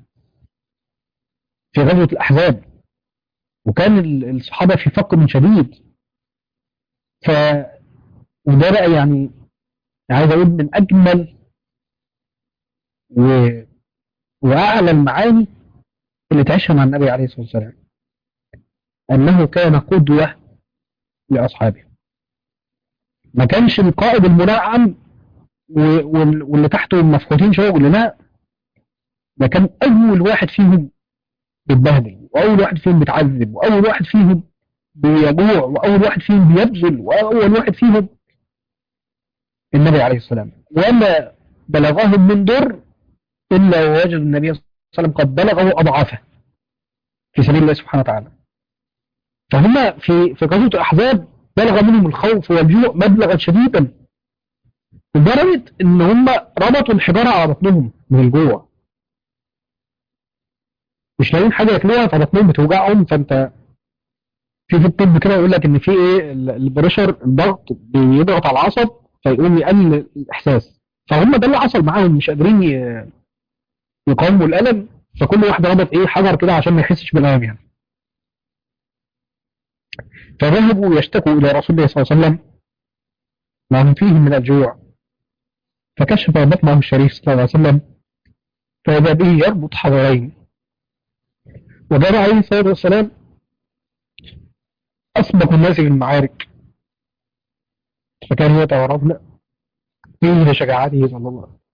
في غزوة الأحزاب وكان ال- الصحابة في فقر شديد ف وده بقى يعني عايز أقول من أجمل و... وأعلى المعاني اللي تعيشها مع النبي عليه الصلاة والسلام أنه كان قدوة لأصحابه ما كانش القائد المنعم و- وال- واللي تحته مفقودين شغل لا ده كان أول واحد فيهم بيتبهدل وأول واحد فيهم بيتعذب وأول واحد فيهم بيجوع وأول واحد فيهم بيبذل وأول واحد فيهم النبي عليه السلام وما بلغهم من ضر إلا ووجد النبي صلى الله عليه وسلم قد بلغه أضعافه في سبيل الله سبحانه وتعالى فهم في في غزوة الأحزاب بلغ منهم الخوف والجوع مبلغا شديدا لدرجة إن هم ربطوا الحجارة على بطنهم من الجوع مش لاقيين حاجة ياكلوها فبطنهم بتوجعهم فأنت في في الطب كده يقول لك إن في إيه ال- البريشر الضغط بيضغط على العصب فيقوم يقلل الإحساس فهم ده اللي حصل معاهم مش قادرين ي- يقاوموا الألم فكل واحد ربط إيه حجر كده عشان ما يحسش بالألم يعني فذهبوا يشتكوا إلى رسول الله صلى الله عليه وسلم ما هم فيه من الجوع فكشف بطنه الشريف صلى الله عليه وسلم فإذا به يربط حجرين وجاء عليه الصلاة والسلام أسبق الناس في المعارك فكان يتورطن فيه لشجاعته صلى الله عليه وسلم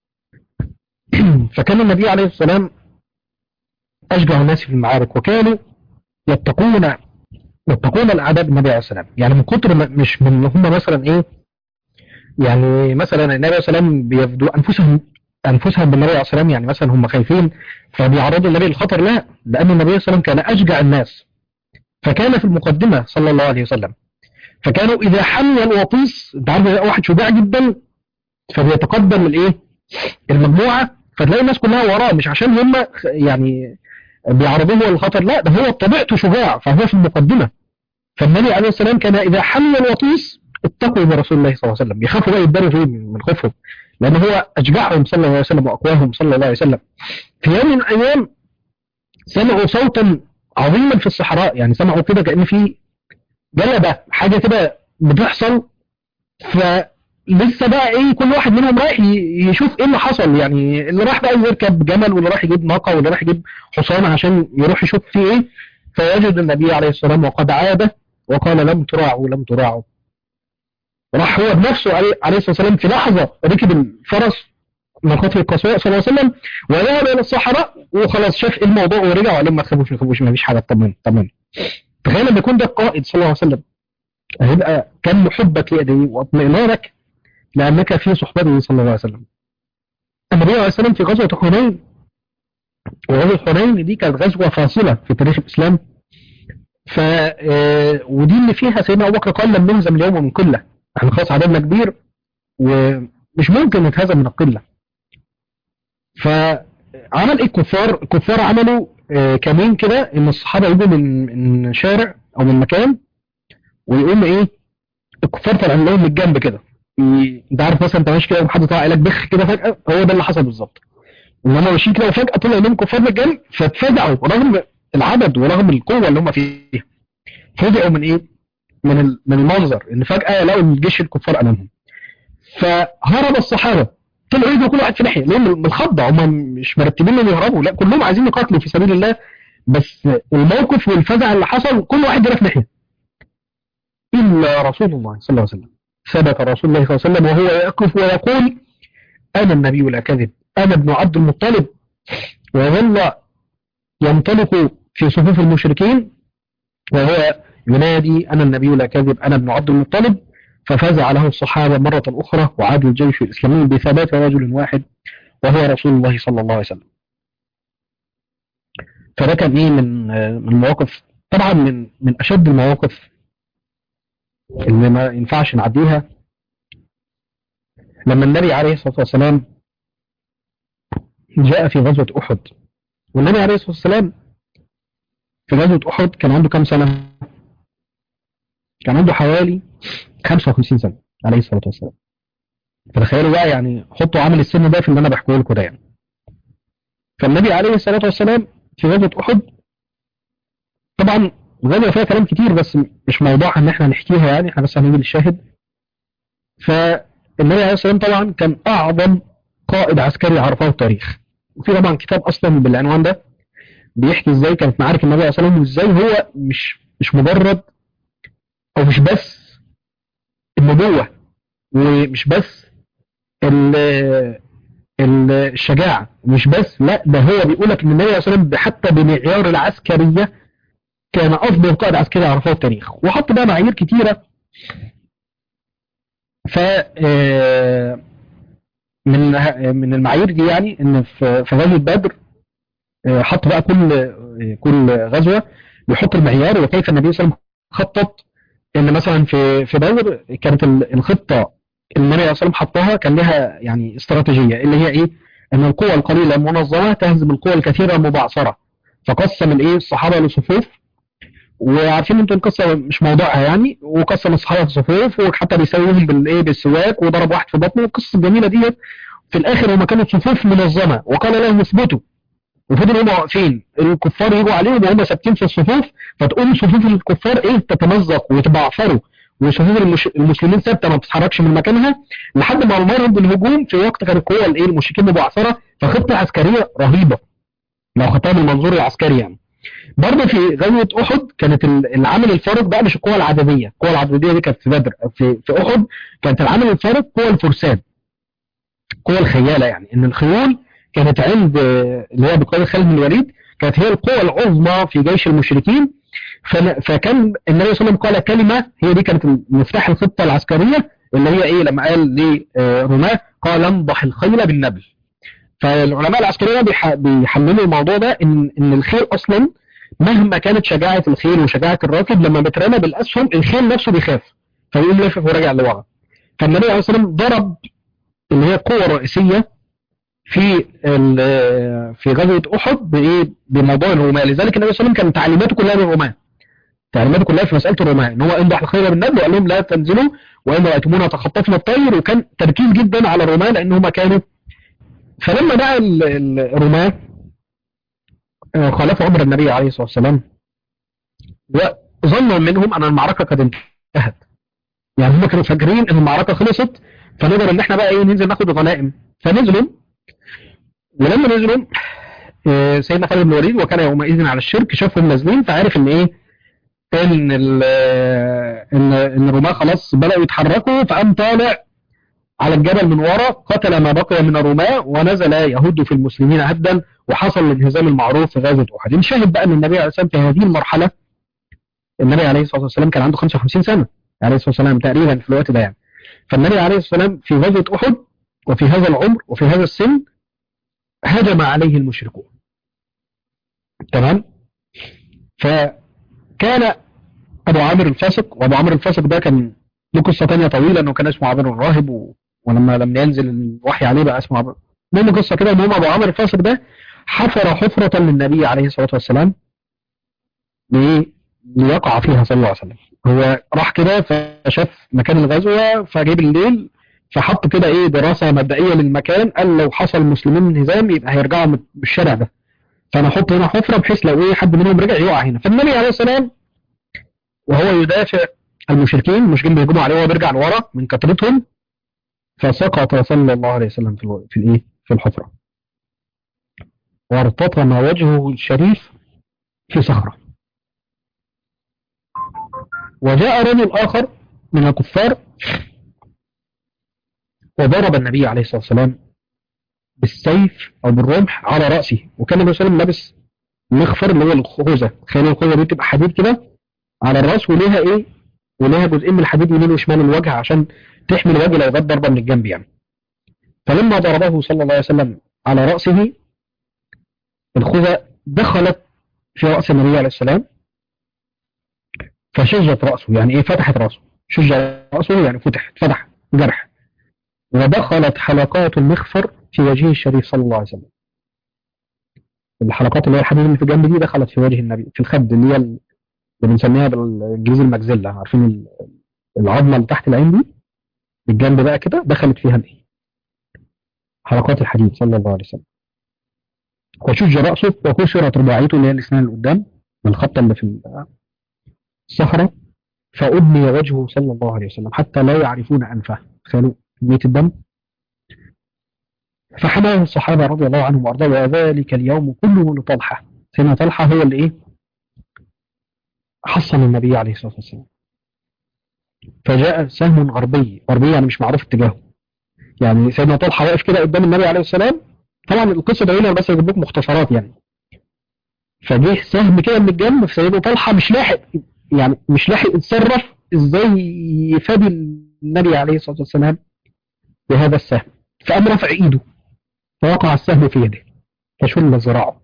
فكان النبي عليه السلام أشجع الناس في المعارك وكانوا يتقون يتقون الأعداء بالنبي عليه السلام يعني من كتر ما- مش من إن هم مثلا إيه يعني مثلا النبي عليه السلام بيفدوا أنفسهم أنفسهم بالنبي عليه السلام يعني مثلا هم خايفين فبيعرضوا النبي للخطر لا لأن النبي عليه السلام كان أشجع الناس فكان في المقدمة صلى الله عليه وسلم فكانوا إذا حمي الوطيس أنت عارف إذا واحد شجاع جدا فبيتقدم الإيه المجموعة فتلاقي الناس كلها وراه مش عشان هم يعني بيعرضوه للخطر لا ده هو طبيعته شجاع فهو في المقدمة فالنبي عليه السلام كان إذا حمل الوطيس اتقوا برسول الله صلى الله عليه وسلم يخافوا بقى يتبروا فيه من خوفهم لأن هو أشجعهم صلى الله عليه وسلم وأقواهم صلى الله عليه وسلم في يوم من الأيام سمعوا صوتا عظيما في الصحراء يعني سمعوا كده كأن في جلبة حاجة كده بتحصل فلسه بقى ايه كل واحد منهم رايح ي- يشوف ايه اللي حصل يعني اللي راح بقى يركب جمل واللي راح يجيب ناقة واللي راح يجيب حصان عشان يروح يشوف فيه ايه فوجد النبي عليه السلام وقد عاد وقال لم تراعوا لم تراعوا راح هو بنفسه عليه عليه الصلاة والسلام في لحظة ركب الفرس من خطر القصواء صلى الله عليه وسلم وذهب إلى الصحراء وخلاص شاف ايه الموضوع ورجع وقال لهم ما تخافوش ما تخافوش ما فيش حاجة طمن طمن تخيل لما يكون ده القائد صلى الله عليه وسلم هيبقى كم محبك ليديه واطمئنانك لأنك في صحبته صلى الله عليه وسلم النبي عليه السلام في غزوة حنين وغزوة حنين دي كانت غزوة فاصلة في تاريخ الإسلام ف آه، ودي اللي فيها سيدنا أبو بكر قال لم نهزم اليوم من قلة احنا خلاص عددنا كبير ومش ممكن نتهزم من القلة فعمل ايه الكفار الكفار عملوا آه، كمين كده ان الصحابة يجوا من من شارع او من مكان ويقوم ايه الكفار طالعين لهم من الجنب كده ي- انت عارف مثلا انت ماشي كده وحد طلع لك بخ كده فجأة هو ده اللي حصل بالظبط ان هم ماشيين كده وفجأة طلع لهم كفار من الجنب فاتفزعوا رغم العدد ورغم القوة اللي هم فيها فزعوا من ايه من ال- من المنظر ان فجأة لقوا الجيش الكفار امامهم فهرب الصحابة طلعوا يجوا كل واحد في ناحية ليه من الخضة هم مش مرتبين انهم يهربوا لا كلهم عايزين يقاتلوا في سبيل الله بس الموقف والفزع اللي حصل كل واحد جرى في ناحية إلا رسول الله صلى الله عليه وسلم ثبت رسول الله صلى الله عليه وسلم وهو يقف ويقول أنا النبي لا كذب أنا ابن عبد المطلب وظل ينطلق في صفوف المشركين وهو ينادي أنا النبي لا كذب أنا ابن عبد المطلب ففزع له الصحابة مرة أخرى وعاد الجيش الإسلامي بثبات رجل واحد وهو رسول الله صلى الله عليه وسلم فده كان إيه من من المواقف طبعا من من أشد المواقف اللي ما ينفعش نعديها لما النبي عليه الصلاة والسلام جاء في غزوة أحد والنبي عليه الصلاة والسلام في غزوة أحد كان عنده كم سنة كان عنده حوالي 55 سنة عليه الصلاة والسلام فتخيلوا بقى يعني حطوا عامل السن ده في اللي انا بحكيه لكم ده يعني فالنبي عليه الصلاه والسلام في غزوه احد طبعا الغزوه فيها كلام كتير بس مش موضوعها ان احنا نحكيها يعني احنا بس هنيجي للشاهد فالنبي عليه الصلاه والسلام طبعا كان اعظم قائد عسكري عرفه التاريخ وفي طبعا كتاب اصلا بالعنوان ده بيحكي ازاي كانت معارك النبي عليه الصلاه والسلام وازاي هو مش مش مجرد او مش بس النبوه ومش بس ال ال الشجاعه مش بس لا ده هو بيقول لك ان النبي عليه الصلاه والسلام حتى بمعيار العسكريه كان افضل قائد عسكري عرفه التاريخ وحط بقى معايير كتيره ف من من المعايير دي يعني ان في في غزوه بدر حط بقى كل كل غزوه بيحط المعيار وكيف النبي صلى الله عليه وسلم خطط ان مثلا في في بدر كانت الخطه اللي النبي صلى الله عليه وسلم حطها كان لها يعني استراتيجيه اللي هي ايه؟ ان القوى القليله المنظمه تهزم القوى الكثيره المبعثره فقسم الايه الصحابه لصفوف وعارفين انتوا القصه مش موضوعها يعني وقسم الصحابه في صفوف وحتى بيسويهم بالايه بالسواك وضرب واحد في بطنه القصه الجميله ديت في الاخر هم كانت صفوف منظمه وقال لهم اثبتوا وفضلوا هم واقفين الكفار يجوا عليهم وهم ثابتين في الصفوف فتقوم صفوف الكفار ايه تتمزق وتبعثروا وصفوف المش... المسلمين ثابته ما بتتحركش من مكانها لحد ما امرهم بالهجوم في وقت كان القوه الايه المشركين مبعثره فخطه عسكريه رهيبه لو خدتها من المنظور العسكري يعني برضه في غزوه احد كانت العامل الفارق بقى مش القوه العدديه القوه العدديه دي كانت في بدر في في احد كانت العامل الفارق قوه الفرسان قوه الخياله يعني ان الخيول كانت عند اللي هي بقياده خالد بن الوليد كانت هي القوة العظمى في جيش المشركين فكان النبي صلى الله عليه وسلم قال كلمة هي دي كانت مفتاح الخطة العسكرية اللي هي ايه لما قال لرماه قال انضح الخيل بالنبل فالعلماء العسكريين بيحللوا الموضوع ده ان ان الخيل اصلا مهما كانت شجاعة الخيل وشجاعة الراكب لما بيترمى بالاسهم الخيل نفسه بيخاف فيقوم لافف وراجع لورا فالنبي عليه الصلاه والسلام ضرب اللي هي قوة رئيسية في في غزوه احد بايه بموضوع الرماة لذلك النبي صلى الله عليه وسلم كان تعليماته كلها للرماة تعليماته كلها في مساله الرماة ان هو انضح الخير بالنبل وقال لهم لا تنزلوا وان رايتمونا تخطفنا الطير وكان تركيز جدا على الرماة لان هم كانوا فلما دعا الرماة خالفوا امر النبي عليه الصلاه والسلام وظنوا منهم ان المعركه قد انتهت يعني هم كانوا فاكرين ان المعركه خلصت فنقدر ان احنا بقى ايه ننزل ناخد الغنائم فنزلوا ولما نزلوا سيدنا خالد بن الوليد وكان يومئذ على الشرك شافهم نازلين فعرف ان ايه ان ال ان ان الرماة خلاص بداوا يتحركوا فقام طالع على الجبل من ورا قتل ما بقي من الرماة ونزل يهد في المسلمين هدا وحصل الانهزام المعروف في غزوه احد نشاهد بقى ان النبي عليه الصلاه والسلام في هذه المرحله النبي عليه الصلاه والسلام كان عنده 55 سنه عليه الصلاه والسلام تقريبا في الوقت ده يعني فالنبي عليه الصلاه والسلام في غزوه احد وفي هذا العمر وفي هذا السن هجم عليه المشركون تمام فكان ابو عامر الفاسق وابو عامر الفاسق ده كان له قصه ثانيه طويله انه كان اسمه عامر الراهب و... ولما لم ينزل الوحي عليه بقى اسمه عامر المهم قصه كده المهم ابو عامر الفاسق ده حفر حفره للنبي عليه الصلاه والسلام ليقع فيها صلى الله عليه وسلم هو راح كده فشاف مكان الغزوه فجه بالليل فحط كده ايه دراسة مبدئية للمكان قال لو حصل المسلمين انهزام يبقى هيرجعوا بالشارع ده فانا احط هنا حفرة بحيث لو ايه حد منهم رجع يقع هنا فالنبي عليه السلام وهو يدافع المشركين المشركين بيهجموا عليه وهو بيرجع لورا من كثرتهم فسقط صلى الله عليه وسلم في الو... في الايه في الحفرة وارتطم وجهه الشريف في صخرة وجاء رجل آخر من الكفار وضرب النبي عليه الصلاة والسلام بالسيف أو بالرمح على رأسه وكان النبي صلى الله عليه وسلم لابس مغفر اللي هو الخوذة تخيلوا الخوذة دي تبقى حديد كده على الرأس وليها إيه وليها جزئين من الحديد يمين وشمال الوجه عشان تحمي الوجه لو جت ضربة من الجنب يعني فلما ضربه صلى الله عليه وسلم على رأسه الخوذة دخلت في رأس النبي عليه السلام فشجت رأسه يعني إيه فتحت رأسه شج رأسه يعني فتح فتح جرح ودخلت حلقات المغفر في وجهه الشريف صلى الله عليه وسلم الحلقات اللي هي الحديد اللي في الجنب دي دخلت في وجه النبي في الخد اللي هي اللي بنسميها بالانجليزي المجزله عارفين العظمه اللي تحت العين دي الجنب بقى كده دخلت فيها الايه حلقات الحديد صلى الله عليه وسلم وشج رأسه وكسرت رباعيته اللي هي الاسنان اللي قدام الخطة اللي في الصخرة فأدمي وجهه صلى الله عليه وسلم حتى لا يعرفون أنفه تخيلوا كمية الدم فحماه الصحابة رضي الله عنهم وأرضاه وذلك اليوم كله لطلحة سيدنا طلحة هو اللي إيه حصل النبي عليه الصلاة والسلام فجاء سهم غربي غربي يعني مش معروف اتجاهه يعني سيدنا طلحة واقف كده قدام النبي عليه السلام طبعا القصة ده هنا بس اجيب لكم مختصرات يعني فجه سهم كده من الجنب في سيدنا طلحة مش لاحق يعني مش لاحق يتصرف ازاي يفادي النبي عليه الصلاة والسلام بهذا السهم فقام رفع ايده فوقع السهم في يده فشل ذراعه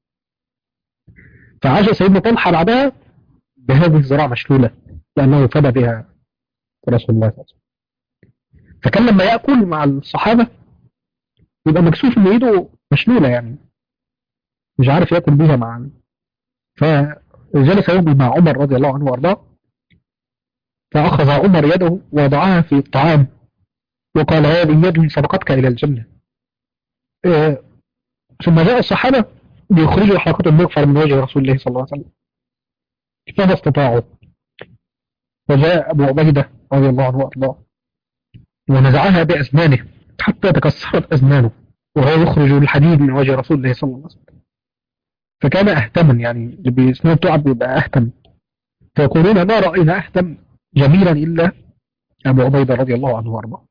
فعاش سيدنا طلحة بعدها بهذه الذراع مشلولة لأنه فدى بها رسول الله صلى الله عليه وسلم فكان لما يأكل مع الصحابة يبقى مكسوف ان ايده مشلولة يعني مش عارف يأكل بيها مع فجلس يوم مع عمر رضي الله عنه وارضاه فأخذ عمر يده ووضعها في الطعام وقال هذه يد سبقتك إلى الجنة آه ثم جاء الصحابة ليخرجوا حلقة المغفر من وجه رسول الله صلى الله عليه وسلم فما استطاعوا وجاء أبو عبيدة رضي الله عنه وأرضاه ونزعها بأسنانه حتى تكسرت أسنانه وهو يخرج الحديد من وجه رسول الله صلى الله عليه وسلم فكان أهتما يعني اللي بيسنان تعب بيبقى أهتم فيقولون ما رأينا أهتم جميلا إلا أبو عبيدة رضي الله عنه وأرضاه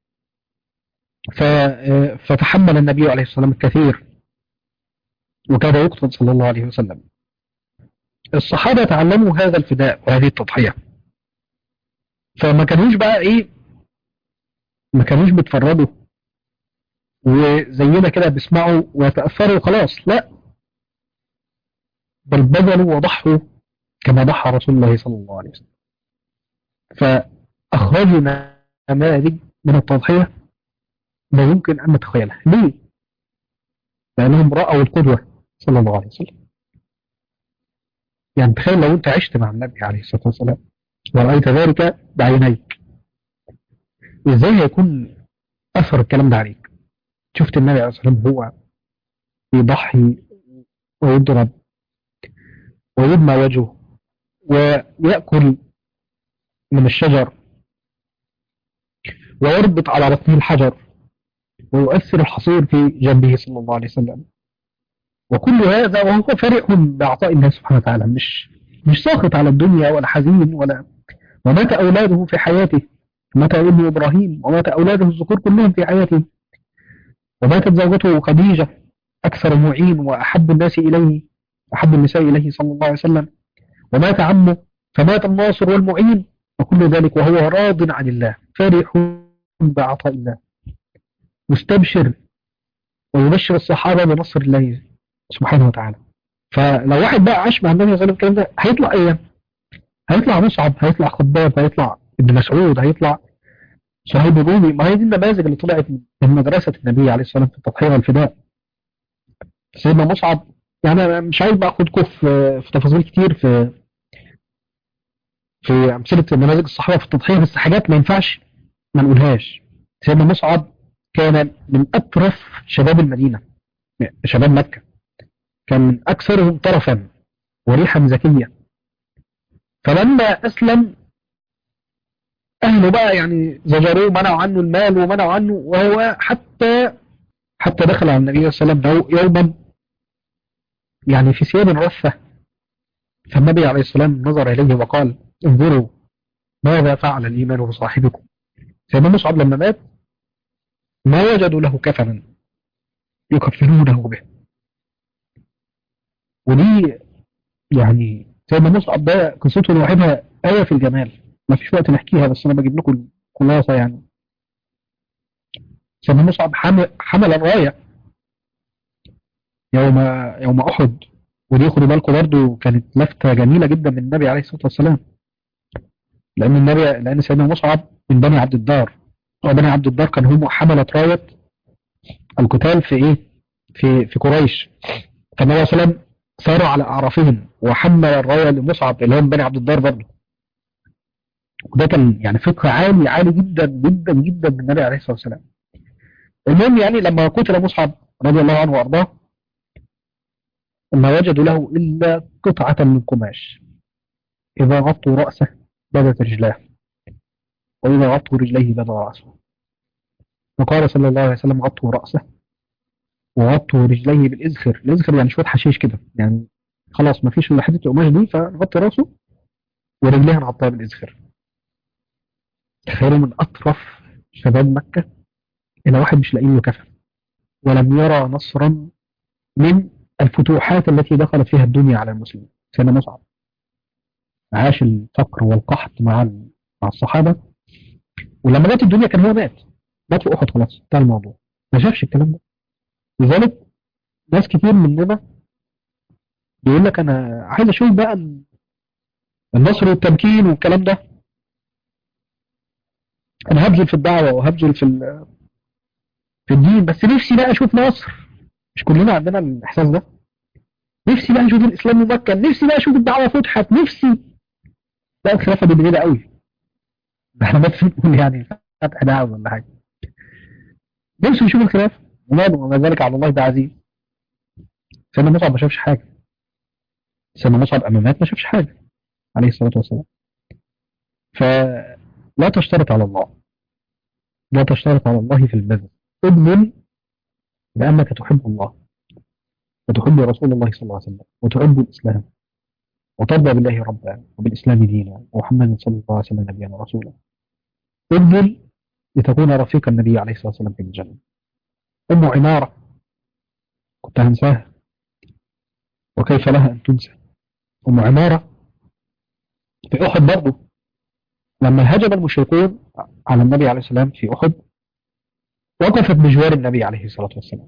فتحمل النبي عليه الصلاة والسلام الكثير وكاد يقتل صلى الله عليه وسلم الصحابة تعلموا هذا الفداء وهذه التضحية فما كانوش بقى ايه ما كانوش بيتفرجوا وزينا كده بيسمعوا ويتأثروا خلاص لا بل بذلوا وضحوا كما ضحى رسول الله صلى الله عليه وسلم فأخرجوا نماذج من التضحية لا يمكن أن نتخيلها ليه؟ لأنهم رأوا القدوة صلى الله عليه وسلم يعني تخيل لو أنت عشت مع النبي عليه الصلاة والسلام ورأيت ذلك بعينيك إزاي هيكون أثر الكلام ده عليك شفت النبي عليه الصلاة والسلام هو يضحي ويضرب ويدمى وجهه ويأكل من الشجر ويربط على بطنه الحجر ويؤثر الحصير في جنبه صلى الله عليه وسلم وكل هذا وهو فرح بعطاء الله سبحانه وتعالى مش مش ساخط على الدنيا ولا حزين ولا ومات أولاده في حياته مات ابنه إبراهيم ومات أولاده الذكور كلهم في حياته وماتت زوجته خديجة أكثر معين وأحب الناس إليه أحب النساء إليه صلى الله عليه وسلم ومات عمه فمات الناصر والمعين وكل ذلك وهو راض عن الله فرح بعطاء الله مستبشر ويبشر الصحابة بنصر الله سبحانه وتعالى فلو واحد بقى عاش مع النبي صلى الله عليه وسلم الكلام ده هيطلع ايه هيطلع مصعب هيطلع خباب هيطلع ابن مسعود هيطلع صهيب الرومي ما هي دي النماذج اللي طلعت من مدرسة النبي عليه الصلاة والسلام في التضحية والفداء سيدنا مصعب يعني أنا مش عايز بقى اخدكم في في تفاصيل كتير في في أمثلة نماذج الصحابة في التضحية بس حاجات ما ينفعش ما نقولهاش سيدنا مصعب كان من أطرف شباب المدينة شباب مكة كان من أكثرهم طرفا وريحا زكية فلما أسلم أهله بقى يعني زجروه منعوا عنه المال ومنعوا عنه وهو حتى حتى دخل على النبي صلى الله عليه وسلم يوما يعني في ثياب رثة فالنبي عليه السلام نظر إليه وقال انظروا ماذا فعل الإيمان بصاحبكم سيدنا مصعب لما مات ما وجدوا له كفنا يكفنونه به ودي يعني سيدنا مصعب ده قصته لوحدها آية في الجمال ما فيش وقت نحكيها بس أنا بجيب لكم الخلاصة يعني سيدنا مصعب حمل, حمل الراية يوم يوم أحد ودي خدوا بالكم برضه كانت لفتة جميلة جدا من النبي عليه الصلاة والسلام لأن النبي لأن سيدنا مصعب من بني عبد الدار وبني عبد الدار كان هم حملة راية القتال في إيه في في قريش فالنبي صلى الله عليه وسلم ساروا على أعرافهم وحمل الراية لمصعب اللي هم بني عبد الدار برضه وده كان يعني فقه عالي عالي جدا جدا جدا من النبي عليه الصلاة والسلام المهم يعني لما قتل مصعب رضي الله عنه وارضاه ما وجدوا له إلا قطعة من قماش إذا غطوا رأسه بدت رجلاه وإذا غطوا رجليه بدا رأسه فقال صلى الله عليه وسلم غطوا رأسه وغطوا رجليه بالإزخر الإزخر يعني شوية حشيش كده يعني خلاص ما فيش إلا حتة القماش دي فغطي رأسه ورجليه نغطيها بالإزخر تخيلوا من أطرف شباب مكة إلى واحد مش لاقي له كفن ولم يرى نصرا من الفتوحات التي دخلت فيها الدنيا على المسلمين سيدنا مصعب عاش الفقر والقحط مع مع الصحابة ولما جت الدنيا كان هو مات مات في أحد خلاص انتهى الموضوع ما شافش الكلام ده لذلك ناس كتير مننا بيقول لك أنا عايز أشوف بقى النصر والتمكين والكلام ده أنا هبذل في الدعوة وهبذل في في الدين بس نفسي بقى أشوف نصر مش كلنا عندنا الإحساس ده نفسي بقى أشوف الإسلام ممكن نفسي بقى أشوف الدعوة فتحت نفسي لا الخلافة دي بعيدة قوي ده احنا بس نقول يعني فتح دعوة ولا حاجة نفسي نشوف الخلافة وما ذلك على الله ده عزيز سيدنا مصعب ما شافش حاجة سيدنا مصعب أمامات ما شافش حاجة عليه الصلاة والسلام فلا تشترط على الله لا تشترط على الله في البذل اضمن بأنك تحب الله وتحب رسول الله صلى الله عليه وسلم وتحب الإسلام وترضى بالله ربا وبالإسلام دينا ومحمد صلى الله عليه وسلم نبيا ورسولا اضمن لتكون رفيق النبي عليه الصلاة والسلام في الجنة أم عمارة كنت هنساها وكيف لها أن تنسى أم عمارة في أحد برضه لما هجم المشركون على النبي عليه السلام في أحد وقفت بجوار النبي عليه الصلاة والسلام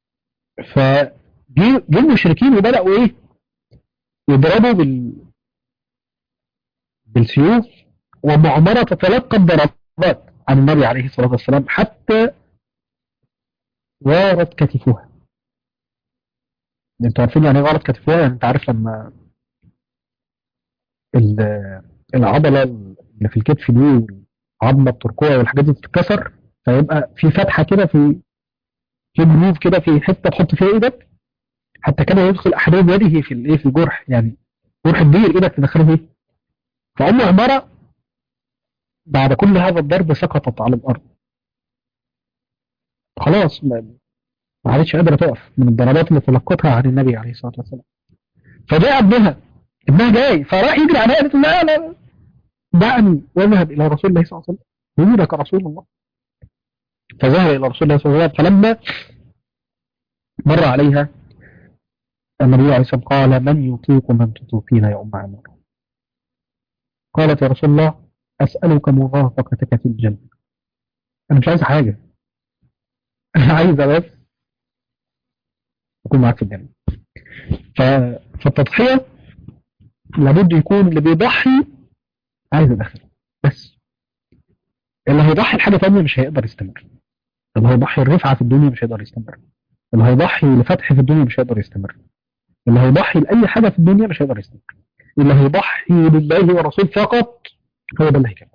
فجي المشركين وبدأوا إيه يضربوا بال بالسيوف وأم عمارة تتلقى الضربات عن النبي عليه الصلاة والسلام حتى وارت كتفها انتوا عارفين يعني ايه وارت كتفها يعني انت عارف لما العضلة اللي في الكتف دي عظمة الترقوة والحاجات دي تتكسر فيبقى في فتحة كده في في جروف كده في حتة تحط فيها ايدك حتى كان يدخل احدهم يده في الايه في الجرح يعني جرح كبير ايدك تدخله فيه فأم عمارة بعد كل هذا الضرب سقطت على الأرض خلاص ما عادتش قادرة تقف من الضربات اللي تلقتها عن النبي عليه الصلاة والسلام فجاء ابنها ابنها جاي فراح يجري عليها قالت لا لا دعني واذهب إلى رسول الله صلى الله عليه وسلم يريدك رسول الله فذهب إلى رسول الله صلى الله عليه وسلم فلما مر عليها النبي عليه الصلاة والسلام قال من يطيق من تطوفين يا أم عمر قالت يا رسول الله أسألك مرافقتك في الجنة أنا مش عايز حاجة أنا عايزة بس أكون معاك في الجنة فالتضحية لابد يكون اللي بيضحي عايز الآخرة بس اللي هيضحي لحاجة تانية مش هيقدر يستمر اللي هيضحي الرفعة في الدنيا مش هيقدر يستمر اللي هيضحي لفتح في الدنيا مش هيقدر يستمر اللي هيضحي لأي حاجة في الدنيا مش هيقدر يستمر اللي هيضحي لله ورسول فقط هو ده اللي هيكمل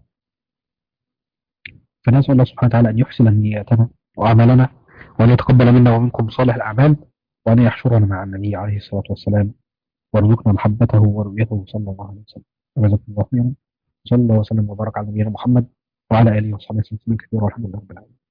فنسأل الله سبحانه وتعالى أن يحسن نياتنا وأعمالنا وأن يتقبل منا ومنكم صالح الأعمال وأن يحشرنا مع النبي عليه الصلاة والسلام وارزقنا محبته ورؤيته صلى الله عليه وسلم جزاكم الله خيرا صلى الله وسلم وبارك على نبينا محمد وعلى آله وصحبه وسلم كثيرا والحمد لله رب العالمين